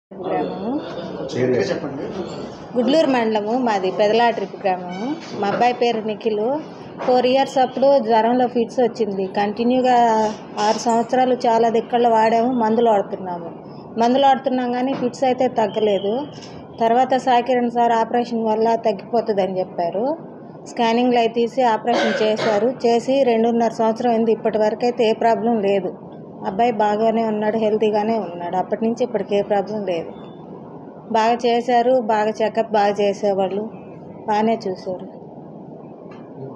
గ్రామము చెప్పండి గుడ్లూరు మండలము మాది పెదలాట్రిప్ గ్రామము మా అబ్బాయి పేరు నిఖిల్ ఫోర్ ఇయర్స్ అప్పుడు జ్వరంలో ఫిట్స్ వచ్చింది కంటిన్యూగా ఆరు సంవత్సరాలు చాలా దిక్కల్లో వాడాము మందులు వాడుతున్నాము మందులు వాడుతున్నాం కానీ ఫిట్స్ అయితే తగ్గలేదు తర్వాత సాకిరణ్ సార్ ఆపరేషన్ వల్ల తగ్గిపోతుందని చెప్పారు స్కానింగ్లు అవి తీసి ఆపరేషన్ చేశారు చేసి రెండున్నర సంవత్సరం అయింది ఇప్పటి వరకు అయితే ఏ ప్రాబ్లం లేదు అబ్బాయి బాగానే ఉన్నాడు హెల్తీగానే ఉన్నాడు అప్పటి నుంచి ఇప్పటికి ఏ ప్రాబ్లం లేదు బాగా చేశారు బాగా చెకప్ బాగా చేసేవాళ్ళు బాగానే చూశారు